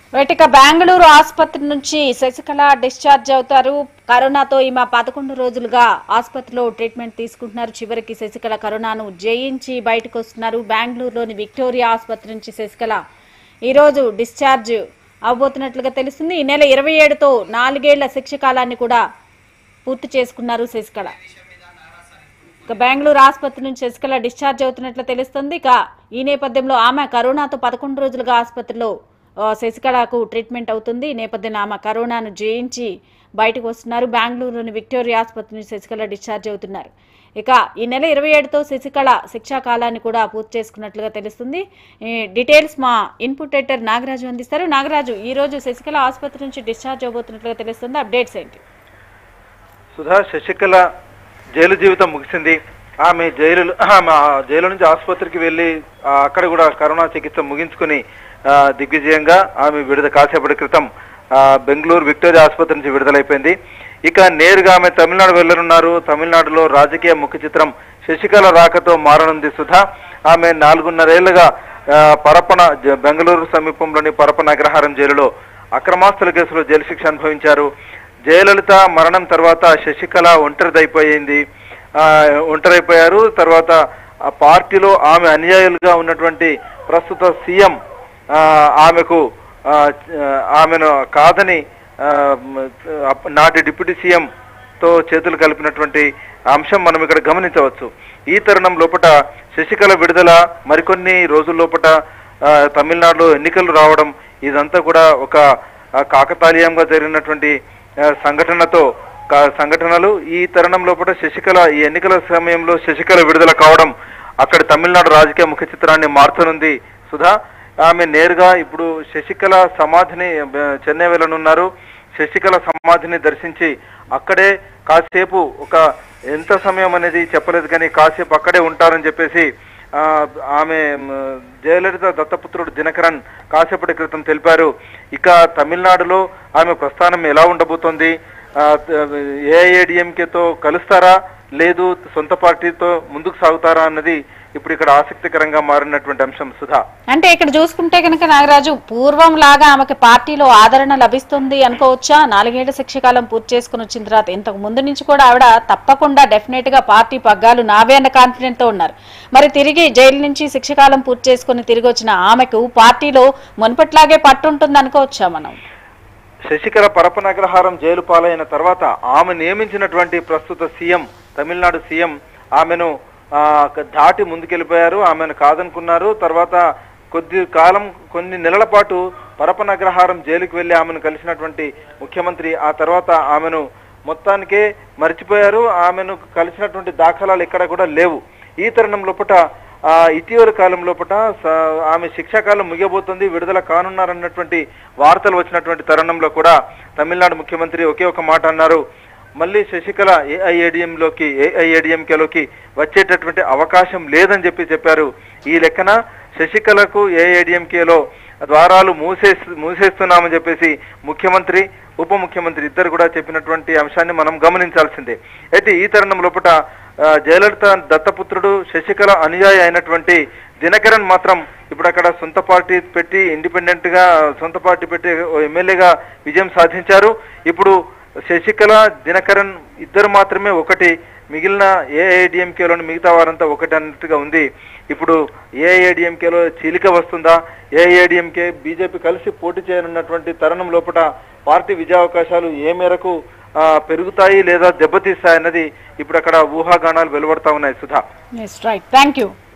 right ఇక బెంగళూరు ఆసుపత్రి నుంచి శశికళ డిశ్చార్జ్ అవుతారు కరోనాతో ఈమె పదకొండు రోజులుగా ఆసుపత్రిలో ట్రీట్మెంట్ తీసుకుంటున్నారు చివరికి శశికళ కరోనాను జయించి బయటకు వస్తున్నారు బెంగళూరులోని విక్టోరియా ఆసుపత్రి నుంచి శశికళ ఈరోజు డిశ్చార్జ్ అవబోతున్నట్లుగా తెలుస్తుంది ఈ నెల ఇరవై ఏడుతో నాలుగేళ్ల శిక్ష కాలాన్ని కూడా పూర్తి చేసుకున్నారు శశికళ ఇక బెంగళూరు ఆసుపత్రి నుంచి శశికళ డిశ్చార్జ్ అవుతున్నట్లు తెలుస్తుంది ఇక ఈ నేపథ్యంలో ఆమె కరోనాతో పదకొండు రోజులుగా ఆసుపత్రిలో ఆ, శశికళకు ట్రీట్మెంట్ అవుతుంది ఈ నేపథ్యంలో ఆమె కరోనాను జయించి బయటకు వస్తున్నారు బెంగళూరులోని విక్టోరియా ఆసుపత్రి నుంచి శశికళ డిశ్చార్జ్ అవుతున్నారు ఇక ఈ నెల ఇరవై ఏడుతో శశికళ శిక్షా కాలాన్ని కూడా పూర్తి చేసుకున్నట్లుగా తెలుస్తుంది ఈ డీటెయిల్స్ మా ఇన్పుట్ ఎడిటర్ నాగరాజు అందిస్తారు నాగరాజు ఈ రోజు శశికళ ఆసుపత్రి నుంచి డిశ్చార్జ్ అవబోతున్నట్లుగా తెలుస్తుంది అప్డేట్స్ ఏంటి సుధా శశికళ జైలు జీవితం ముగిసింది ఆమె జైలు ఆమె ఆ జైలు నుంచి ఆసుపత్రికి వెళ్ళి ఆ, అక్కడ కూడా కరోనా చికిత్స ముగించుకుని ఆ, దిగ్విజయంగా ఆమె విడుదల కాసేపటి క్రితం ఆ, బెంగళూరు విక్టోరియా ఆసుపత్రి నుంచి విడుదలైపోయింది ఇక నేరుగా ఆమె తమిళనాడు వెళ్లనున్నారు తమిళనాడులో రాజకీయ ముఖ చిత్రం శశికళ రాకతో మారనుంది సుధా ఆమె నాలుగున్నరేళ్లుగా ఆ, పరపన జ- బెంగళూరు సమీపంలోని పరపన అగ్రహారం జైలులో అక్రమాస్తుల కేసులో జైలు శిక్ష అనుభవించారు జయలలిత మరణం తర్వాత శశికళ ఒంటరిదైపోయింది ఆ, ఒంటరైపోయారు తర్వాత ఆ పార్టీలో ఆమె అనుయాయులుగా ఉన్నటువంటి ప్రస్తుత సీఎం ఆ, ఆమెకు ఆ, ఆమెను కాదని ఆ, మ- అప్- నాటి డిప్యూటీ సీఎం తో చేతులు కలిపినటువంటి అంశం మనం ఇక్కడ గమనించవచ్చు ఈ తరుణం లోపట శశికళ విడుదల మరికొన్ని రోజుల లోపట ఆ, తమిళనాడులో ఎన్నికలు రావడం ఇదంతా కూడా ఒక ఆ, కాకతాళీయంగా జరిగినటువంటి ఆ, సంఘటనతో క- సంఘటనలు ఈ తరుణం లోపల శశికళ ఈ ఎన్నికల సమయంలో శశికళ విడుదల కావడం అక్కడ తమిళనాడు రాజకీయ ముఖ చిత్రాన్ని మార్చనుంది సుధా ఆమె నేరుగా ఇప్పుడు శశికళ సమాధిని ఆ, చెన్నై వెళ్ళనున్నారు శశికళ సమాధిని దర్శించి అక్కడే కాసేపు ఒక ఎంత సమయం అనేది చెప్పలేదు కానీ కాసేపు అక్కడే ఉంటారని చెప్పేసి ఆ, ఆమె మ్, జయలలిత దత్తపుత్రుడు దినకరన్ కాసేపటి క్రితం తెలిపారు ఇక తమిళనాడులో ఆమె ప్రస్థానం ఎలా ఉండబోతోంది ఏఐఏడిఎంకేతో కలుస్తారా లేదు సొంత పార్టీతో ముందుకు సాగుతారా అన్నది ఇప్పుడు ఇక్కడ ఆసక్తికరంగా మారినటువంటి అంశం సుధా అంటే ఇక్కడ చూసుకుంటే కనుక నాగరాజు పూర్వం లాగా ఆమెకి పార్టీలో ఆదరణ లభిస్తుంది అనుకోవచ్చా నాలుగేళ్ల శిక్షకాలం పూర్తి చేసుకుని వచ్చిన తర్వాత ఇంతకు ముందు నుంచి కూడా ఆవిడ తప్పకుండా డెఫినెట్ గా పార్టీ పగ్గాలు నావే అన్న కాన్ఫిడెంట్ తో ఉన్నారు మరి తిరిగి జైలు నుంచి శిక్షకాలం పూర్తి చేసుకుని తిరిగి వచ్చిన ఆమెకు పార్టీలో మునుపట్లాగే పట్టుంటుంది అనుకోవచ్చా మనం శశికళ పరపనగ్రహారం జైలు పాలైన తర్వాత ఆమె నియమించినటువంటి ప్రస్తుత సీఎం తమిళనాడు సీఎం ఆమెను ఆ, దాటి ముందుకెళ్ళిపోయారు ఆమెను కాదనుకున్నారు తర్వాత కొద్ది కాలం కొన్ని నెలల పాటు పరపనగ్రహారం జైలుకు వెళ్లి ఆమెను కలిసినటువంటి ముఖ్యమంత్రి ఆ తర్వాత ఆమెను మొత్తానికే మర్చిపోయారు ఆమెను కలిసినటువంటి దాఖలాలు ఎక్కడ కూడా లేవు ఈ తరుణం లోపట ఆ, ఇటీవల కాలం లోపట స- ఆమె శిక్షాకాలం ముగియబోతుంది విడుదల కానున్నారన్నటువంటి వార్తలు వచ్చినటువంటి తరుణంలో కూడా తమిళనాడు ముఖ్యమంత్రి ఒకే ఒక మాట అన్నారు మళ్ళీ శశికళ ఏఐఏడిఎంలోకి ఏఐఏడిఎంకేలోకి వచ్చేటటువంటి అవకాశం లేదని చెప్పి చెప్పారు ఈ లెక్కన శశికళకు ఏఐఏడిఎంకేలో ద్వారాలు మూసే మూసేస్తున్నామని చెప్పేసి ముఖ్యమంత్రి ఉప ముఖ్యమంత్రి ఇద్దరు కూడా చెప్పినటువంటి అంశాన్ని మనం గమనించాల్సిందే అయితే ఈ తరుణం లోపల ఆ, జయలలిత దత్తపుత్రుడు శశికళ అనుయాయి అయినటువంటి దినకరన్ మాత్రం ఇప్పుడు అక్కడ సొంత పార్టీ పెట్టి ఇండిపెండెంట్ గా సొంత పార్టీ పెట్టి ఓ ఎమ్మెల్యేగా విజయం సాధించారు ఇప్పుడు శశికళ దినకరన్ ఇద్దరు మాత్రమే ఒకటి మిగిలిన ఏఐడిఎంకేలోని మిగతా వారంతా ఒకటి అన్నట్టుగా ఉంది ఇప్పుడు ఏఐడిఎంకేలో చీలిక వస్తుందా ఏఐడిఎంకే బీజేపీ కలిసి పోటీ చేయనున్నటువంటి తరుణం లోపల పార్టీ విజయావకాశాలు ఏ మేరకు ఆ, పెరుగుతాయి లేదా దెబ్బతీస్తాయి అన్నది ఇప్పుడు అక్కడ ఊహాగానాలు వెలువడతా ఉన్నాయి సుధా రైట్ థ్యాంక్ యూ